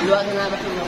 دلوقتي انا بحلم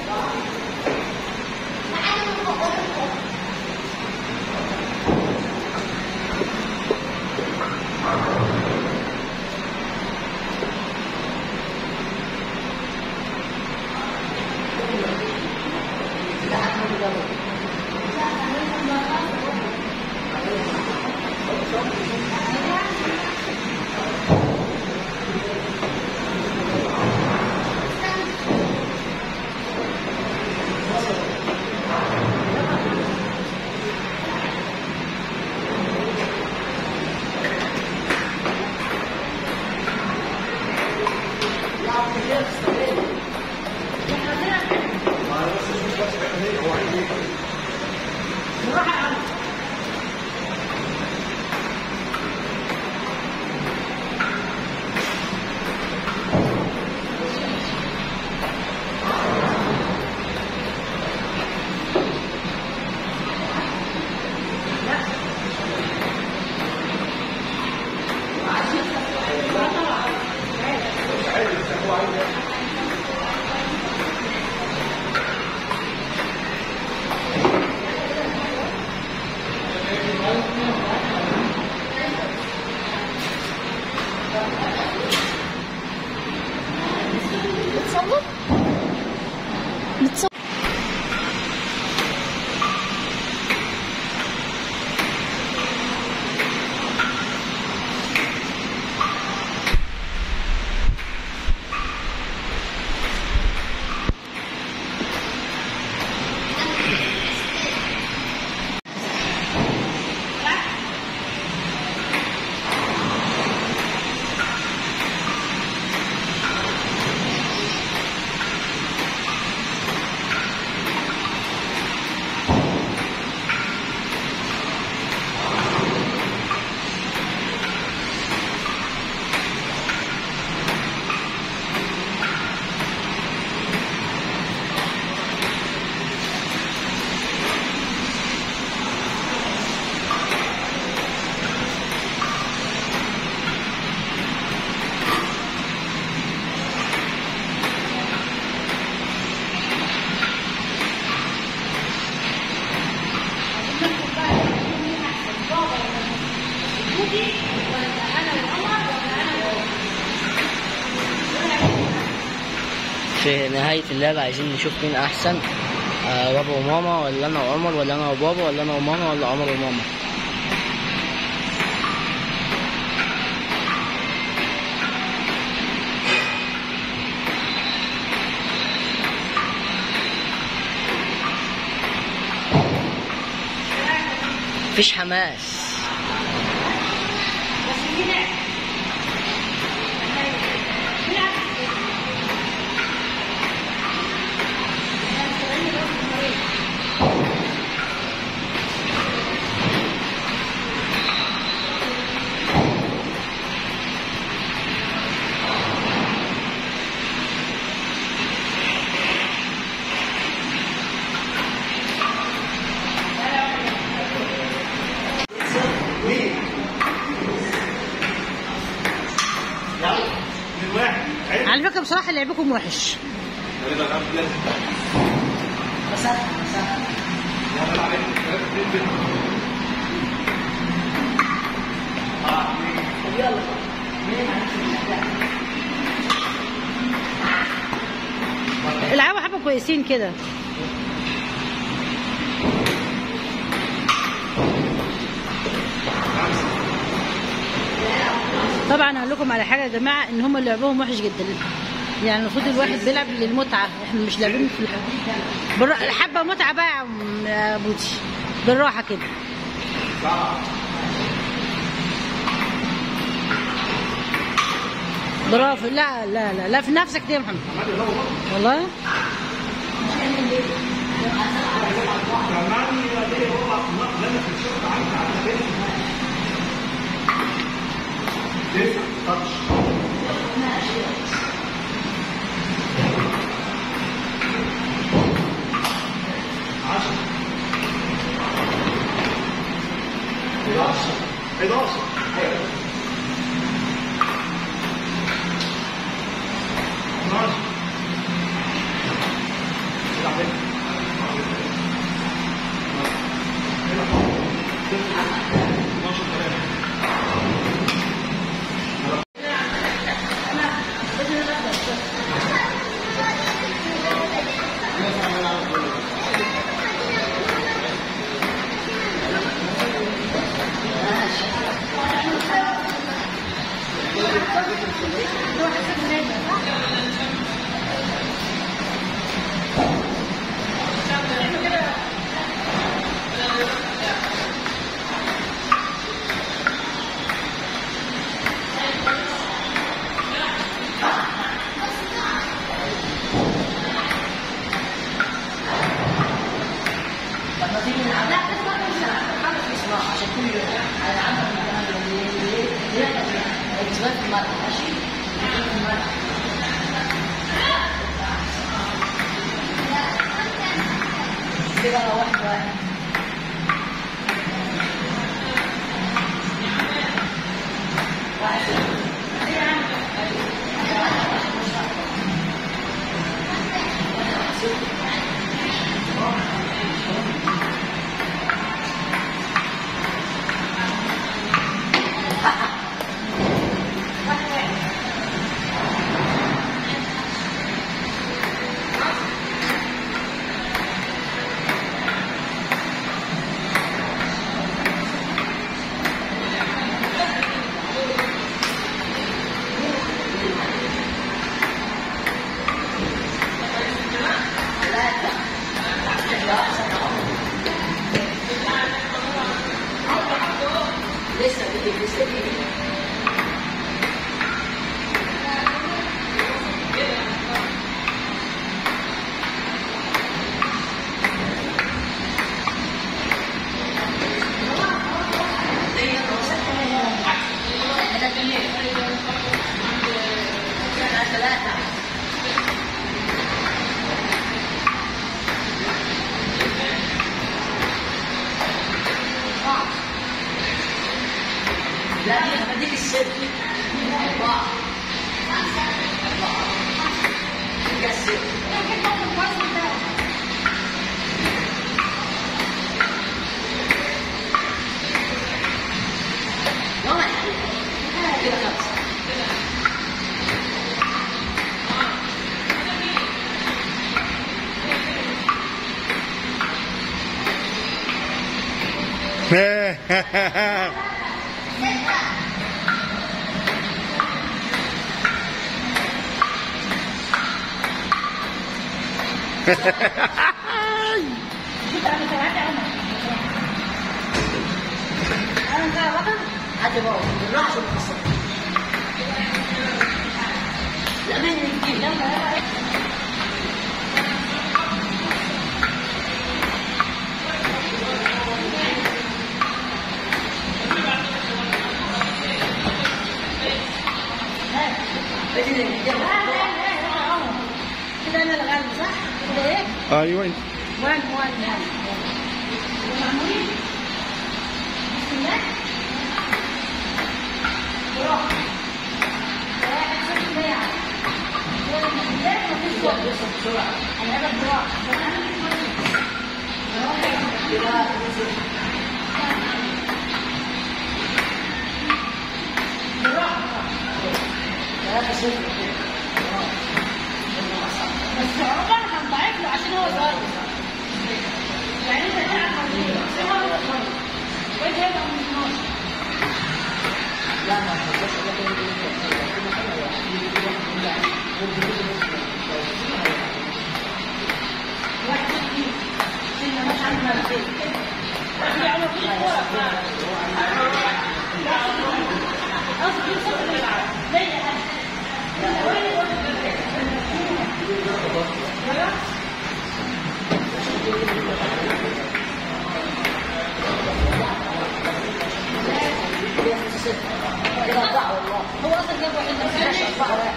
بتصور بتصور في نهاية اللعبة عايزين نشوف مين أحسن آه بابا وماما ولا أنا وعمر ولا أنا وبابا ولا أنا وماما ولا عمر وماما مفيش حماس على فكره بصراحه لعبكم وحش العبوا حبه كويسين كده طبعا هقول لكم على حاجه يا جماعه ان هم لعبهم وحش جدا يعني المفروض الواحد بيلعب للمتعه احنا مش لاعبين في الحب بالر... حبه متعه بقى يا عم- يا بودي بالراحه كده برافو لا لا لا لا في نفسك دي يا محمد والله حتى بقى بالراحه عشان تكسر لا ما يجي لا لا كده انا الغالب صح؟ كده ايه؟ ايوه انت وان وان وان ومعمولين بسم الله براحة واحد صفر ليه يعني لا مفيش وقت انا هذا براحة بس عمر هنضعف له عشان هو صغير يعني انت تعرف ليه؟ عشان هو صغير وانت هيبقى من 12 لا ما تقدرش واحد كتير سنة مش عندنا البيت احنا عمر في الكورة قصدي صفر زي انا كده ضاع والله هو اصلا جاب واحد ماشي أربعة واحد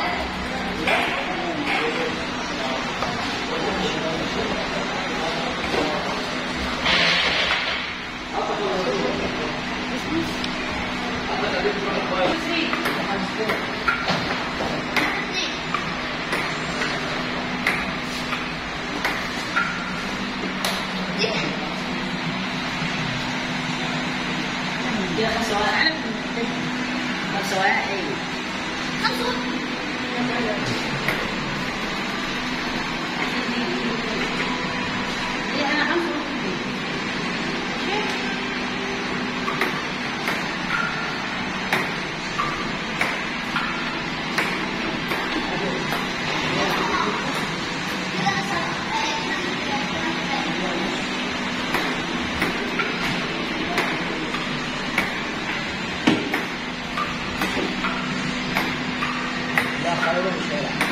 كده خمسة واحد خمسة واحد ايه انا هنصر لا خالد مش هيلعب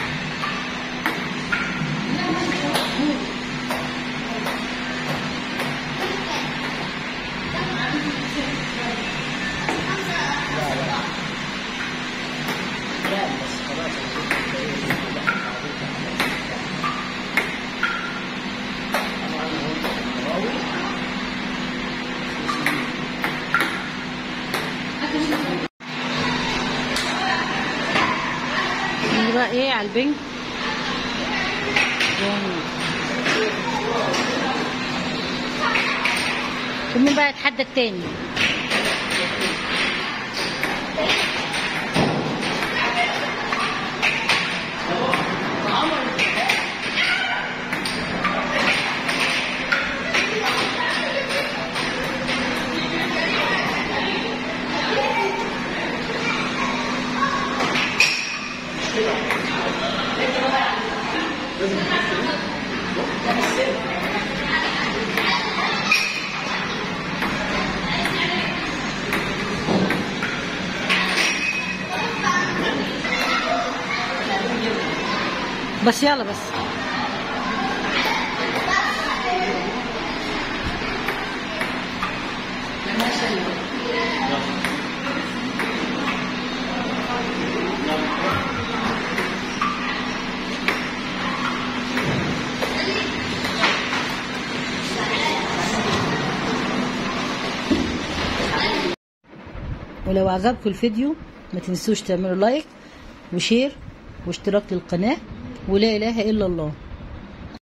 لا لا لا بس خلاص اللي بقى ايه على البنك جامد ومين بقى يتحدى التاني بس يلا بس ولو عجبكم الفيديو ما تنسوش تعملوا لايك وشير واشتراك للقناه ولا اله الا الله